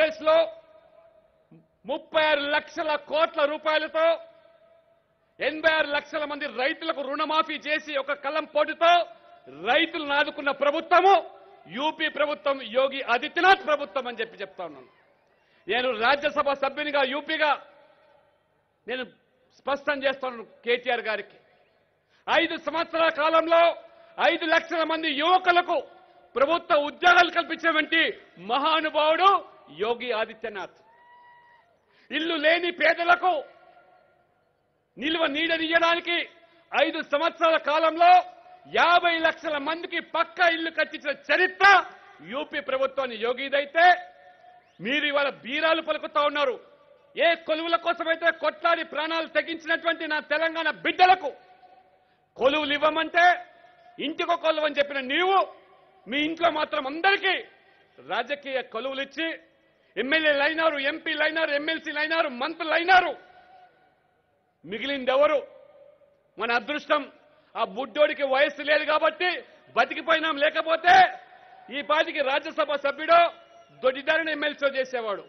లో ముప్పై ఆరు లక్షల కోట్ల రూపాయలతో ఎనభై ఆరు లక్షల మంది రైతులకు రుణమాఫీ చేసి ఒక కలం పోటుతో రైతులను ఆదుకున్న ప్రభుత్వము యూపీ ప్రభుత్వం యోగి ఆదిత్యనాథ్ ప్రభుత్వం అని చెప్పి చెప్తా ఉన్నాను నేను రాజ్యసభ సభ్యునిగా యూపీగా నేను స్పష్టం చేస్తున్నాను కేటీఆర్ గారికి ఐదు సంవత్సరాల కాలంలో ఐదు లక్షల మంది యువకులకు ప్రభుత్వ ఉద్యోగాలు కల్పించినటువంటి మహానుభావుడు యోగి ఆదిత్యనాథ్ ఇల్లు లేని పేదలకు నిల్వ నీడనియడానికి ఐదు సంవత్సరాల కాలంలో యాభై లక్షల మందికి పక్కా ఇల్లు కట్టించిన చరిత్ర యూపీ ప్రభుత్వాన్ని యోగిదైతే మీరు ఇవాళ బీరాలు పలుకుతా ఉన్నారు ఏ కొలువుల కోసమైతే కొట్లాడి ప్రాణాలు తెగించినటువంటి నా తెలంగాణ బిడ్డలకు కొలువులు ఇవ్వమంటే ఇంటికో కొలువు అని చెప్పిన నీవు మీ ఇంట్లో మాత్రం అందరికీ రాజకీయ కొలువులు ఇచ్చి ఎమ్మెల్యేలు అయినారు ఎంపీలు అయినారు ఎమ్మెల్సీలు అయినారు మంత్రులు అయినారు మిగిలింది ఎవరు మన అదృష్టం ఆ బుడ్డోడికి వయస్సు లేదు కాబట్టి బతికిపోయినాం లేకపోతే ఈ పాటికి రాజ్యసభ సభ్యుడో దొడ్డిదారిని ఎమ్మెల్సీ చేసేవాడు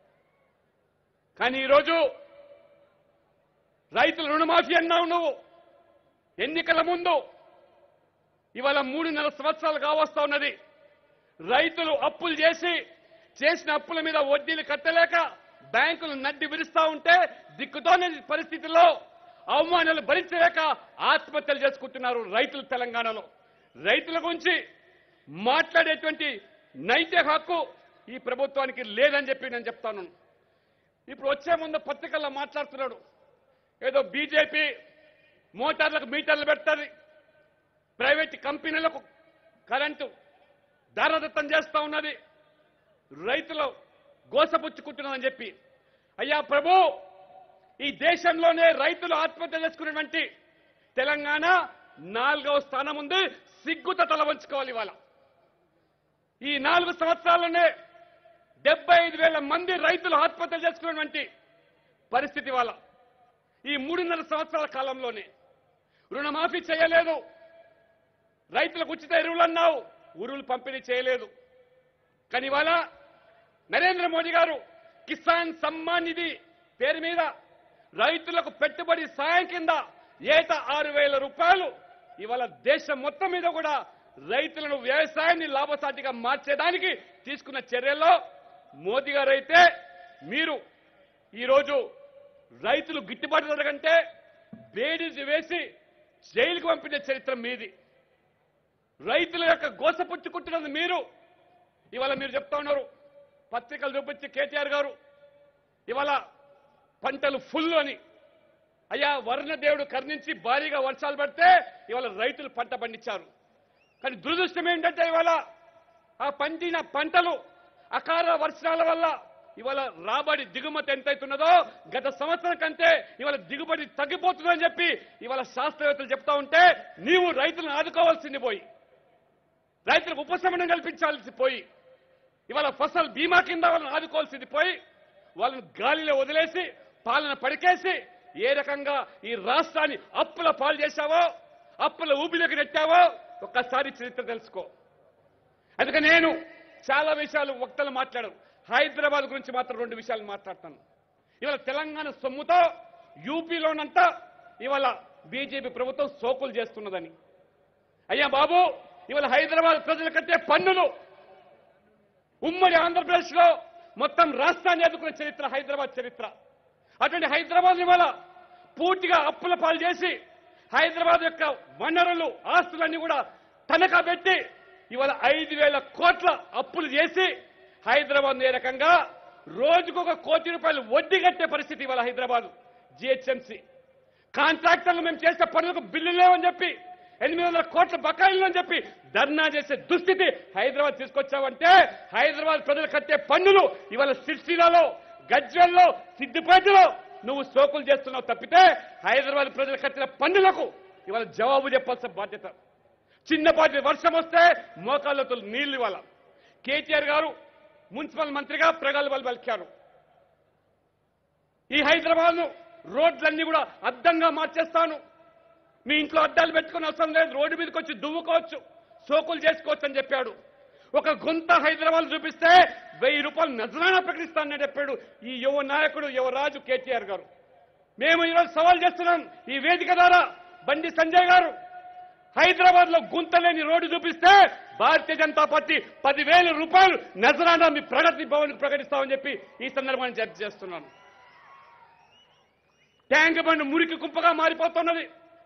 కానీ ఈరోజు రైతుల రుణమాఫీ అన్నావు నువ్వు ఎన్నికల ముందు ఇవాళ మూడున్నర సంవత్సరాలు కావస్తా ఉన్నది రైతులు అప్పులు చేసి చేసిన అప్పుల మీద వడ్డీలు కట్టలేక బ్యాంకులు నడ్డి విరుస్తా ఉంటే దిక్కుతోనే పరిస్థితుల్లో అవమానాలు భరించలేక ఆత్మహత్యలు చేసుకుంటున్నారు రైతులు తెలంగాణలో రైతుల గురించి మాట్లాడేటువంటి నైతిక హక్కు ఈ ప్రభుత్వానికి లేదని చెప్పి నేను చెప్తాను ఇప్పుడు వచ్చే ముందు పత్రికల్లో మాట్లాడుతున్నాడు ఏదో బీజేపీ మోటార్లకు మీటర్లు పెడతారు ప్రైవేట్ కంపెనీలకు కరెంటు దారదత్తం చేస్తా ఉన్నది రైతులు గోసపుచ్చుకుంటున్నామని చెప్పి అయ్యా ప్రభు ఈ దేశంలోనే రైతులు ఆత్మహత్య చేసుకున్నటువంటి తెలంగాణ నాలుగవ స్థానం ఉంది సిగ్గుత తల వంచుకోవాలి ఇవాళ ఈ నాలుగు సంవత్సరాల్లోనే డెబ్బై ఐదు వేల మంది రైతులు ఆత్మహత్య చేసుకున్నటువంటి పరిస్థితి వాళ్ళ ఈ మూడున్నర సంవత్సరాల కాలంలోనే రుణమాఫీ చేయలేదు రైతులకు ఉచిత ఎరువులు అన్నావు ఉరువులు పంపిణీ చేయలేదు కానీ ఇవాళ నరేంద్ర మోడీ గారు కిసాన్ సమ్మాన్ నిధి పేరు మీద రైతులకు పెట్టుబడి సాయం కింద ఏటా ఆరు వేల రూపాయలు ఇవాళ దేశం మొత్తం మీద కూడా రైతులను వ్యవసాయాన్ని లాభసాటిగా మార్చేదానికి తీసుకున్న చర్యల్లో మోదీ గారు అయితే మీరు ఈరోజు రైతులు గిట్టుబాటు ధర కంటే బేడీలు వేసి జైలుకు పంపిన చరిత్ర మీది రైతుల యొక్క గోసపుచ్చుకుంటున్నది మీరు ఇవాళ మీరు చెప్తా ఉన్నారు పత్రికలు చూపించి కేటీఆర్ గారు ఇవాళ పంటలు ఫుల్ అని అయ్యా వర్ణదేవుడు కర్ణించి భారీగా వర్షాలు పడితే ఇవాళ రైతులు పంట పండించారు కానీ దురదృష్టం ఏంటంటే ఇవాళ ఆ పండిన పంటలు అకాల వర్షాల వల్ల ఇవాళ రాబడి దిగుమతి ఎంత అవుతున్నదో గత సంవత్సరం కంటే ఇవాళ దిగుబడి తగ్గిపోతుందని చెప్పి ఇవాళ శాస్త్రవేత్తలు చెప్తా ఉంటే నీవు రైతులను ఆదుకోవాల్సింది పోయి రైతులకు ఉపశమనం కల్పించాల్సి పోయి ఇవాళ ఫసల్ బీమా కింద వాళ్ళని ఆదుకోవాల్సింది పోయి వాళ్ళని గాలిలో వదిలేసి పాలన పడికేసి ఏ రకంగా ఈ రాష్ట్రాన్ని అప్పుల పాలు చేశావో అప్పుల ఊబిలోకి నెట్టావో ఒక్కసారి చరిత్ర తెలుసుకో అందుకే నేను చాలా విషయాలు వక్తలు మాట్లాడారు హైదరాబాద్ గురించి మాత్రం రెండు విషయాలు మాట్లాడతాను ఇవాళ తెలంగాణ సొమ్ముతో యూపీలోనంతా ఇవాళ బీజేపీ ప్రభుత్వం సోకులు చేస్తున్నదని అయ్యా బాబు ఇవాళ హైదరాబాద్ ప్రజలు కట్టే పన్నులు ఉమ్మడి ఆంధ్రప్రదేశ్ లో మొత్తం రాష్ట్రాన్ని ఎదుర్కొన్న చరిత్ర హైదరాబాద్ చరిత్ర అటువంటి హైదరాబాద్ ఇవాళ పూర్తిగా అప్పుల పాలు చేసి హైదరాబాద్ యొక్క వనరులు ఆస్తులన్నీ కూడా తనఖా పెట్టి ఇవాళ ఐదు వేల కోట్ల అప్పులు చేసి హైదరాబాద్ ఏ రకంగా రోజుకొక కోటి రూపాయలు వడ్డీ కట్టే పరిస్థితి ఇవాళ హైదరాబాద్ జిహెచ్ఎంసీ కాంట్రాక్టర్లు మేము చేసే పనులకు బిల్లు లేవని చెప్పి ఎనిమిది వందల కోట్ల బకాయిలు అని చెప్పి ధర్నా చేసే దుస్థితి హైదరాబాద్ తీసుకొచ్చావంటే హైదరాబాద్ ప్రజలు కట్టే పన్నులు ఇవాళ సిరిసిల్లలో గజ్వెల్లో సిద్దిపేటలో నువ్వు సోకులు చేస్తున్నావు తప్పితే హైదరాబాద్ ప్రజలు కట్టిన పన్నులకు ఇవాళ జవాబు చెప్పాల్సిన బాధ్యత చిన్నపాటి వర్షం వస్తే మోకాళ్ళతో నీళ్లు ఇవాళ కేటీఆర్ గారు మున్సిపల్ మంత్రిగా ప్రగల్భాలు పలికారు ఈ హైదరాబాద్ రోడ్లన్నీ కూడా అద్దంగా మార్చేస్తాను మీ ఇంట్లో అద్దాలు పెట్టుకుని అవసరం లేదు రోడ్డు మీదకి వచ్చి దువ్వుకోవచ్చు సోకులు చేసుకోవచ్చు అని చెప్పాడు ఒక గుంత హైదరాబాద్ చూపిస్తే వెయ్యి రూపాయలు నజరానా ప్రకటిస్తానని చెప్పాడు ఈ యువ నాయకుడు యువరాజు కేటీఆర్ గారు మేము ఈరోజు సవాల్ చేస్తున్నాం ఈ వేదిక ద్వారా బండి సంజయ్ గారు హైదరాబాద్ లో గుంతలేని రోడ్డు చూపిస్తే భారతీయ జనతా పార్టీ పదివేల రూపాయలు నజరానా మీ ప్రగతి భవన్ ప్రకటిస్తామని చెప్పి ఈ సందర్భాన్ని చర్చ చేస్తున్నాను ట్యాంక్ బండ్ మురికి కుంపగా మారిపోతున్నది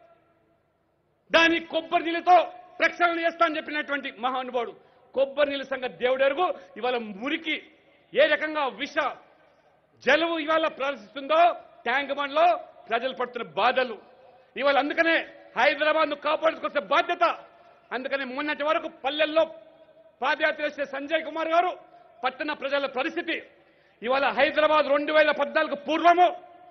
దాని కొబ్బరి నీళ్ళతో ప్రక్షాళన చేస్తా అని చెప్పినటువంటి మహానుభావుడు కొబ్బరి నీళ్ళ సంగతి దేవుడు ఎరుగు ఇవాళ మురికి ఏ రకంగా విష జలువు ఇవాళ ప్రదర్శిస్తుందో ట్యాంక్ బండ్లో ప్రజలు పడుతున్న బాధలు ఇవాళ అందుకనే హైదరాబాద్ ను కాపాడుకోవాల్సిన బాధ్యత అందుకని మొన్నటి వరకు పల్లెల్లో పాదయాత్ర చేసే సంజయ్ కుమార్ గారు పట్టణ ప్రజల పరిస్థితి ఇవాళ హైదరాబాద్ రెండు వేల పద్నాలుగు పూర్వము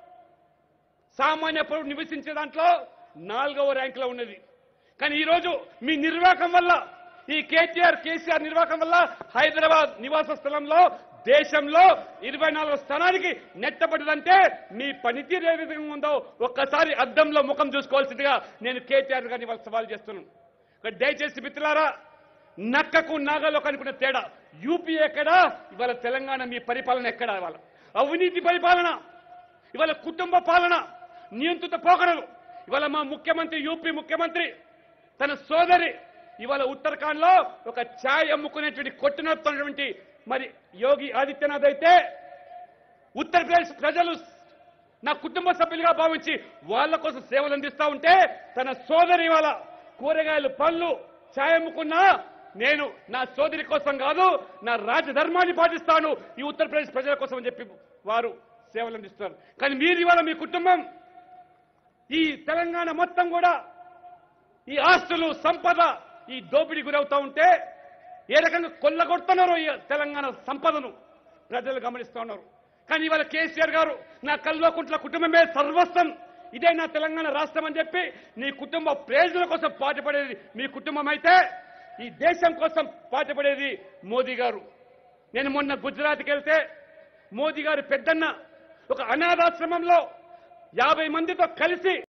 సామాన్య పౌరుడు నివసించే దాంట్లో నాలుగవ ర్యాంకులో ఉన్నది కానీ ఈరోజు మీ నిర్వాహకం వల్ల ఈ కేటీఆర్ కేసీఆర్ నిర్వాహకం వల్ల హైదరాబాద్ నివాస స్థలంలో దేశంలో ఇరవై నాలుగో స్థానానికి నెట్టబడ్డదంటే మీ పనితీరు ఏ విధంగా ఉందో ఒక్కసారి అద్దంలో ముఖం చూసుకోవాల్సిందిగా నేను కేటీఆర్ గారిని వాళ్ళు సవాల్ చేస్తున్నాను ఇక్కడ దయచేసి మిత్రులారా నక్కకు నాగలో కనుకున్న తేడా యూపీ ఎక్కడా ఇవాళ తెలంగాణ మీ పరిపాలన ఎక్కడా ఇవాళ అవినీతి పరిపాలన ఇవాళ కుటుంబ పాలన నియంత్రిత పోకడలు ఇవాళ మా ముఖ్యమంత్రి యూపీ ముఖ్యమంత్రి తన సోదరి ఇవాళ ఉత్తరాఖండ్ లో ఒక ఛాయ్ అమ్ముకునేటువంటి కొట్టునడుతున్నటువంటి మరి యోగి ఆదిత్యనాథ్ అయితే ఉత్తరప్రదేశ్ ప్రజలు నా కుటుంబ సభ్యులుగా భావించి వాళ్ళ కోసం సేవలు అందిస్తా ఉంటే తన సోదరి ఇవాళ కూరగాయలు పళ్ళు ఛాయ్ అమ్ముకున్నా నేను నా సోదరి కోసం కాదు నా రాజధర్మాన్ని పాటిస్తాను ఈ ఉత్తరప్రదేశ్ ప్రజల కోసం అని చెప్పి వారు సేవలు అందిస్తున్నారు కానీ మీరు ఇవాళ మీ కుటుంబం ఈ తెలంగాణ మొత్తం కూడా ఈ ఆస్తులు సంపద ఈ దోపిడీ గురవుతా ఉంటే ఏ రకంగా కొల్లగొడుతున్నారో ఈ తెలంగాణ సంపదను ప్రజలు గమనిస్తూ ఉన్నారు కానీ ఇవాళ కేసీఆర్ గారు నా కల్వకుంట్ల కుటుంబమే సర్వస్వం ఇదే నా తెలంగాణ రాష్ట్రం అని చెప్పి నీ కుటుంబ ప్రయోజనాల కోసం పాటుపడేది మీ కుటుంబం అయితే ఈ దేశం కోసం పాటుపడేది మోదీ గారు నేను మొన్న గుజరాత్కి వెళ్తే మోదీ గారు పెద్దన్న ఒక అనాథాశ్రమంలో యాభై మందితో కలిసి